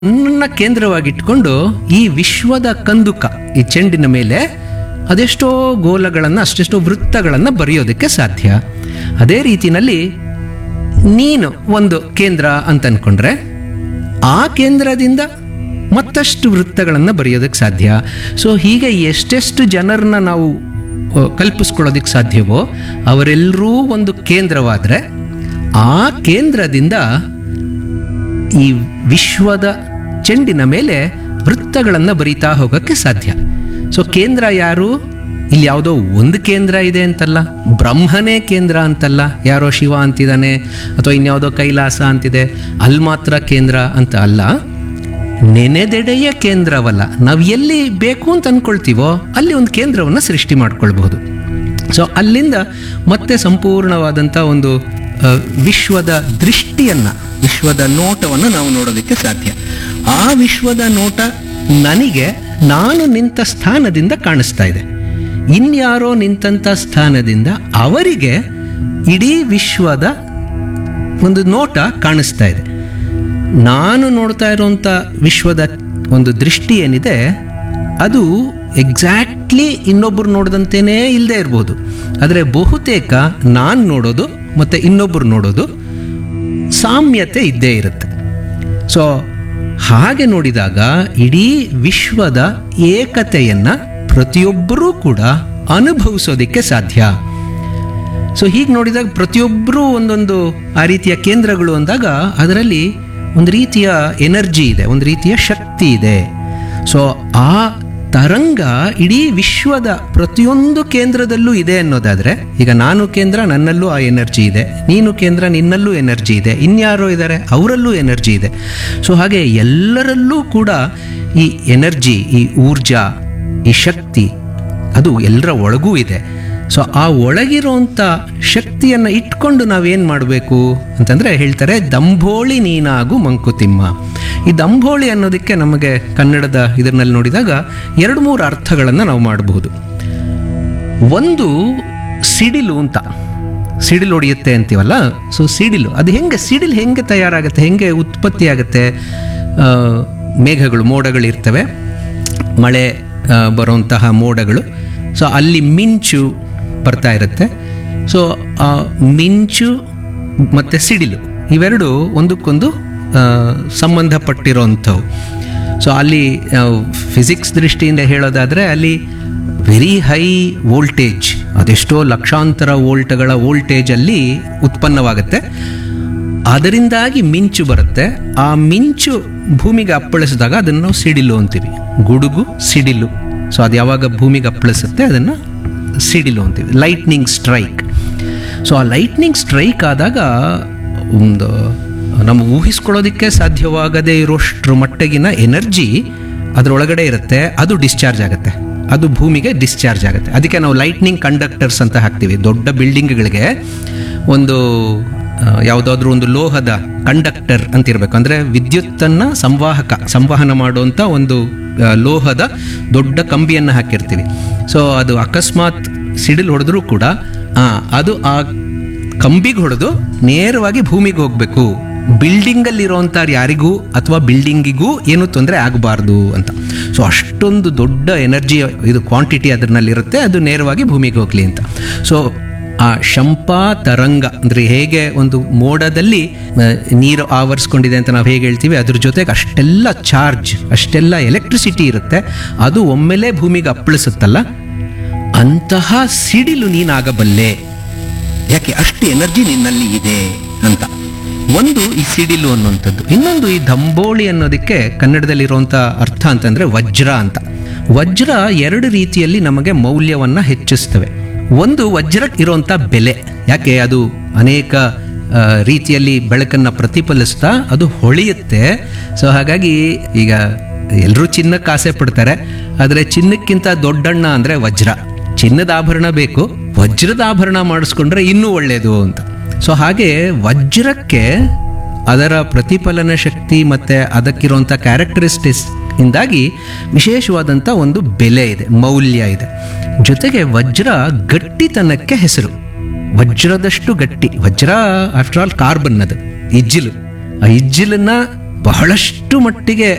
ನನ್ನ ಕೇಂದ್ರವಾಗಿಟ್ಕೊಂಡು ಈ ವಿಶ್ವದ ಕಂದುಕ ಈ ಚೆಂಡಿನ ಮೇಲೆ ಅದೆಷ್ಟೋ ಗೋಲಗಳನ್ನು ಅಷ್ಟೆಷ್ಟೋ ವೃತ್ತಗಳನ್ನು ಬರೆಯೋದಕ್ಕೆ ಸಾಧ್ಯ ಅದೇ ರೀತಿನಲ್ಲಿ ನೀನು ಒಂದು ಕೇಂದ್ರ ಅಂತ ಅನ್ಕೊಂಡ್ರೆ ಆ ಕೇಂದ್ರದಿಂದ ಮತ್ತಷ್ಟು ವೃತ್ತಗಳನ್ನು ಬರೆಯೋದಕ್ಕೆ ಸಾಧ್ಯ ಸೊ ಹೀಗೆ ಎಷ್ಟೆಷ್ಟು ಜನರನ್ನ ನಾವು ಅ, ಕಲ್ಪಿಸ್ಕೊಳ್ಳೋದಕ್ಕೆ ಸಾಧ್ಯವೋ ಅವರೆಲ್ಲರೂ ಒಂದು ಕೇಂದ್ರವಾದರೆ ಆ ಕೇಂದ್ರದಿಂದ ಈ ವಿಶ್ವದ ಚೆಂಡಿನ ಮೇಲೆ ವೃತ್ತಗಳನ್ನು ಬರೀತಾ ಹೋಗೋಕ್ಕೆ ಸಾಧ್ಯ ಸೊ ಕೇಂದ್ರ ಯಾರು ಇಲ್ಲಿ ಯಾವುದೋ ಒಂದು ಕೇಂದ್ರ ಇದೆ ಅಂತಲ್ಲ ಬ್ರಹ್ಮನೇ ಕೇಂದ್ರ ಅಂತಲ್ಲ ಯಾರೋ ಶಿವ ಅಂತಿದ್ದಾನೆ ಅಥವಾ ಇನ್ಯಾವುದೋ ಕೈಲಾಸ ಅಂತಿದೆ ಅಲ್ಲಿ ಮಾತ್ರ ಕೇಂದ್ರ ಅಂತ ಅಲ್ಲ ನೆನೆದೆಡೆಯ ಕೇಂದ್ರವಲ್ಲ ನಾವು ಎಲ್ಲಿ ಬೇಕು ಅಂತ ಅನ್ಕೊಳ್ತೀವೋ ಅಲ್ಲಿ ಒಂದು ಕೇಂದ್ರವನ್ನು ಸೃಷ್ಟಿ ಮಾಡ್ಕೊಳ್ಬಹುದು ಸೊ ಅಲ್ಲಿಂದ ಮತ್ತೆ ಸಂಪೂರ್ಣವಾದಂಥ ಒಂದು ಆ, ವಿಶ್ವದ ದೃಷ್ಟಿಯನ್ನ ವಿಶ್ವದ ನೋಟವನ್ನು ನಾವು ನೋಡೋದಕ್ಕೆ ಸಾಧ್ಯ ಆ ವಿಶ್ವದ ನೋಟ ನನಗೆ ನಾನು ನಿಂತ ಸ್ಥಾನದಿಂದ ಕಾಣಿಸ್ತಾ ಇದೆ ಇನ್ಯಾರೋ ನಿಂತಂಥ ಸ್ಥಾನದಿಂದ ಅವರಿಗೆ ಇಡೀ ವಿಶ್ವದ ಒಂದು ನೋಟ ಕಾಣಿಸ್ತಾ ಇದೆ ನಾನು ನೋಡ್ತಾ ಇರುವಂಥ ವಿಶ್ವದ ಒಂದು ದೃಷ್ಟಿ ಏನಿದೆ ಅದು ಎಕ್ಸಾಕ್ಟ್ಲಿ ಇನ್ನೊಬ್ಬರು ನೋಡಿದಂತೆಯೇ ಇಲ್ಲದೆ ಇರ್ಬೋದು ಆದರೆ ಬಹುತೇಕ ನಾನು ನೋಡೋದು ಮತ್ತು ಇನ್ನೊಬ್ಬರು ನೋಡೋದು ಸಾಮ್ಯತೆ ಇದ್ದೇ ಇರುತ್ತೆ ಸೊ ಹಾಗೆ ನೋಡಿದಾಗ ಇಡೀ ವಿಶ್ವದ ಏಕತೆಯನ್ನು ಪ್ರತಿಯೊಬ್ಬರೂ ಕೂಡ ಅನುಭವಿಸೋದಕ್ಕೆ ಸಾಧ್ಯ ಸೊ ಹೀಗೆ ನೋಡಿದಾಗ ಪ್ರತಿಯೊಬ್ಬರೂ ಒಂದೊಂದು ಆ ರೀತಿಯ ಕೇಂದ್ರಗಳು ಅಂದಾಗ ಅದರಲ್ಲಿ ಒಂದು ರೀತಿಯ ಎನರ್ಜಿ ಇದೆ ಒಂದು ರೀತಿಯ ಶಕ್ತಿ ಇದೆ ಸೊ ಆ ತರಂಗ ಇಡೀ ವಿಶ್ವದ ಪ್ರತಿಯೊಂದು ಕೇಂದ್ರದಲ್ಲೂ ಇದೆ ಅನ್ನೋದಾದರೆ ಈಗ ನಾನು ಕೇಂದ್ರ ನನ್ನಲ್ಲೂ ಆ ಎನರ್ಜಿ ಇದೆ ನೀನು ಕೇಂದ್ರ ನಿನ್ನಲ್ಲೂ ಎನರ್ಜಿ ಇದೆ ಇನ್ಯಾರೋ ಇದ್ದಾರೆ ಅವರಲ್ಲೂ ಎನರ್ಜಿ ಇದೆ ಸೊ ಹಾಗೆ ಎಲ್ಲರಲ್ಲೂ ಕೂಡ ಈ ಎನರ್ಜಿ ಈ ಊರ್ಜಾ ಈ ಶಕ್ತಿ ಅದು ಎಲ್ಲರ ಒಳಗೂ ಇದೆ ಸೊ ಆ ಒಳಗಿರೋಂಥ ಶಕ್ತಿಯನ್ನು ಇಟ್ಕೊಂಡು ನಾವೇನು ಮಾಡಬೇಕು ಅಂತಂದರೆ ಹೇಳ್ತಾರೆ ದಂಭೋಳಿ ನೀನಾಗು ಮಂಕುತಿಮ್ಮ ಈ ದಂಭೋಳಿ ಅನ್ನೋದಕ್ಕೆ ನಮಗೆ ಕನ್ನಡದ ಇದರಲ್ಲಿ ನೋಡಿದಾಗ ಎರಡು ಮೂರು ಅರ್ಥಗಳನ್ನು ನಾವು ಮಾಡಬಹುದು ಒಂದು ಸಿಡಿಲು ಅಂತ ಸಿಡಿಲು ಹೊಡೆಯುತ್ತೆ ಅಂತೀವಲ್ಲ ಸೊ ಸಿಡಿಲು ಅದು ಹೆಂಗೆ ಸಿಡಿಲು ಹೆಂಗೆ ತಯಾರಾಗುತ್ತೆ ಹೆಂಗೆ ಉತ್ಪತ್ತಿ ಆಗುತ್ತೆ ಆ, ಮೇಘಗಳು ಮೋಡಗಳಿರ್ತವೆ ಮಳೆ ಆ, ಬರುವಂತಹ ಮೋಡಗಳು ಸೊ ಅಲ್ಲಿ ಮಿಂಚು ಬರ್ತಾ ಇರುತ್ತೆ ಸೊ ಆ ಮಿಂಚು ಮತ್ತು ಸಿಡಿಲು ಇವೆರಡು ಒಂದಕ್ಕೊಂದು ಆ, ಸಂಬಂಧಪಟ್ಟಿರೋಂಥವು ಸೊ ಅಲ್ಲಿ ಫಿಸಿಕ್ಸ್ ದೃಷ್ಟಿಯಿಂದ ಹೇಳೋದಾದರೆ ಅಲ್ಲಿ ವೆರಿ ಹೈ ವೋಲ್ಟೇಜ್ ಅದೆಷ್ಟೋ ಲಕ್ಷಾಂತರ ವೋಲ್ಟ್ಗಳ ವೋಲ್ಟೇಜಲ್ಲಿ ಉತ್ಪನ್ನವಾಗುತ್ತೆ ಅದರಿಂದಾಗಿ ಮಿಂಚು ಬರುತ್ತೆ ಆ ಮಿಂಚು ಭೂಮಿಗೆ ಅಪ್ಪಳಿಸಿದಾಗ ಅದನ್ನು ನಾವು ಸಿಡಿಲು ಅಂತೀವಿ ಗುಡುಗು ಸಿಡಿಲು ಸೊ ಅದು ಯಾವಾಗ ಭೂಮಿಗೆ ಅಪ್ಪಳಿಸುತ್ತೆ ಅದನ್ನು ಸಿಡಿಲು ಅಂತೀವಿ ಲೈಟ್ನಿಂಗ್ ಸ್ಟ್ರೈಕ್ ಸೊ ಆ ಲೈಟ್ನಿಂಗ್ ಸ್ಟ್ರೈಕ್ ಆದಾಗ ಒಂದು ನಮ್ಮ ಊಹಿಸ್ಕೊಳ್ಳೋದಕ್ಕೆ ಸಾಧ್ಯವಾಗದೇ ಇರೋಷ್ಟ್ರ ಮಟ್ಟಿಗಿನ ಎನರ್ಜಿ ಅದರೊಳಗಡೆ ಇರುತ್ತೆ ಅದು ಡಿಸ್ಚಾರ್ಜ್ ಆಗುತ್ತೆ ಅದು ಭೂಮಿಗೆ ಡಿಸ್ಚಾರ್ಜ್ ಆಗುತ್ತೆ ಅದಕ್ಕೆ ನಾವು ಲೈಟ್ನಿಂಗ್ ಕಂಡಕ್ಟರ್ಸ್ ಅಂತ ಹಾಕ್ತೀವಿ ದೊಡ್ಡ ಬಿಲ್ಡಿಂಗ್ಗಳಿಗೆ ಒಂದು ಆ, ಯಾವುದಾದ್ರೂ ಒಂದು ಲೋಹದ ಕಂಡಕ್ಟರ್ ಅಂತ ಇರಬೇಕು ಅಂದರೆ ವಿದ್ಯುತ್ತನ್ನು ಸಂವಾಹಕ ಸಂವಹನ ಮಾಡುವಂಥ ಒಂದು ಆ, ಲೋಹದ ದೊಡ್ಡ ಕಂಬಿಯನ್ನು ಹಾಕಿರ್ತೀವಿ ಸೊ ಅದು ಅಕಸ್ಮಾತ್ ಸಿಡಿಲು ಹೊಡೆದ್ರೂ ಕೂಡ ಆ, ಅದು ಆ ಕಂಬಿಗೆ ಹೊಡೆದು ನೇರವಾಗಿ ಭೂಮಿಗೆ ಹೋಗಬೇಕು ಬಿಲ್ಡಿಂಗಲ್ಲಿರೋಂಥ ಯಾರಿಗೂ ಅಥವಾ ಬಿಲ್ಡಿಂಗಿಗೂ ಏನು ತೊಂದರೆ ಆಗಬಾರ್ದು ಅಂತ ಸೊ ಅಷ್ಟೊಂದು ದೊಡ್ಡ ಎನರ್ಜಿ ಇದು ಕ್ವಾಂಟಿಟಿ ಅದರಲ್ಲಿರುತ್ತೆ ಅದು ನೇರವಾಗಿ ಭೂಮಿಗೆ ಹೋಗಲಿ ಅಂತ ಸೊ ಆ ಶಂಪಾ ತರಂಗ ಅಂದರೆ ಹೇಗೆ ಒಂದು ಮೋಡದಲ್ಲಿ ಆ, ನೀರು ಆವರಿಸ್ಕೊಂಡಿದೆ ಅಂತ ನಾವು ಹೇಗೆ ಹೇಳ್ತೀವಿ ಅದ್ರ ಜೊತೆಗೆ ಅಷ್ಟೆಲ್ಲ ಚಾರ್ಜ್ ಅಷ್ಟೆಲ್ಲ ಎಲೆಕ್ಟ್ರಿಸಿಟಿ ಇರುತ್ತೆ ಅದು ಒಮ್ಮೆಲೇ ಭೂಮಿಗೆ ಅಪ್ಪಳಿಸುತ್ತಲ್ಲ ಅಂತಹ ಸಿಡಿಲು ನೀನಾಗಬಲ್ಲೆ ಯಾಕೆ ಅಷ್ಟು ಎನರ್ಜಿ ನಿನ್ನಲ್ಲಿ ಇದೆ ಅಂತ ಒಂದು ಈ ಸಿಡಿಲು ಅನ್ನುವಂಥದ್ದು ಇನ್ನೊಂದು ಈ ದಂಬೋಳಿ ಅನ್ನೋದಕ್ಕೆ ಕನ್ನಡದಲ್ಲಿರುವಂಥ ಅರ್ಥ ಅಂತಂದ್ರೆ ವಜ್ರ ಅಂತ ವಜ್ರ ಎರಡು ರೀತಿಯಲ್ಲಿ ನಮಗೆ ಮೌಲ್ಯವನ್ನ ಹೆಚ್ಚಿಸ್ತವೆ ಒಂದು ವಜ್ರಕ್ಕೆ ಇರುವಂಥ ಬೆಲೆ ಯಾಕೆ ಅದು ಅನೇಕ ಆ, ರೀತಿಯಲ್ಲಿ ಬೆಳಕನ್ನು ಪ್ರತಿಫಲಿಸ್ತಾ ಅದು ಹೊಳೆಯುತ್ತೆ ಸೊ ಹಾಗಾಗಿ ಈಗ ಎಲ್ಲರೂ ಚಿನ್ನಕ್ಕೆ ಆಸೆ ಪಡ್ತಾರೆ ಆದರೆ ಚಿನ್ನಕ್ಕಿಂತ ದೊಡ್ಡಣ್ಣ ಅಂದರೆ ವಜ್ರ ಚಿನ್ನದ ಆಭರಣ ಬೇಕು ವಜ್ರದ ಆಭರಣ ಮಾಡಿಸ್ಕೊಂಡ್ರೆ ಇನ್ನೂ ಒಳ್ಳೆಯದು ಅಂತ ಸೊ ಹಾಗೆ ವಜ್ರಕ್ಕೆ ಅದರ ಪ್ರತಿಫಲನ ಶಕ್ತಿ ಮತ್ತು ಅದಕ್ಕಿರುವಂಥ ಕ್ಯಾರೆಕ್ಟರಿಸ್ಟಿಕ್ಸ್ ಇಂದಾಗಿ ವಿಶೇಷವಾದಂಥ ಒಂದು ಬೆಲೆ ಇದೆ ಮೌಲ್ಯ ಇದೆ ಜೊತೆಗೆ ವಜ್ರ ಗಟ್ಟಿತನಕ್ಕೆ ಹೆಸರು ವಜ್ರದಷ್ಟು ಗಟ್ಟಿ ವಜ್ರ ಆಫ್ಟರ್ ಆಲ್ ಕಾರ್ಬನ್ ಅದು ಇಜ್ಜಿಲು ಆ ಇಜ್ಜಿಲನ್ನ ಬಹಳಷ್ಟು ಮಟ್ಟಿಗೆ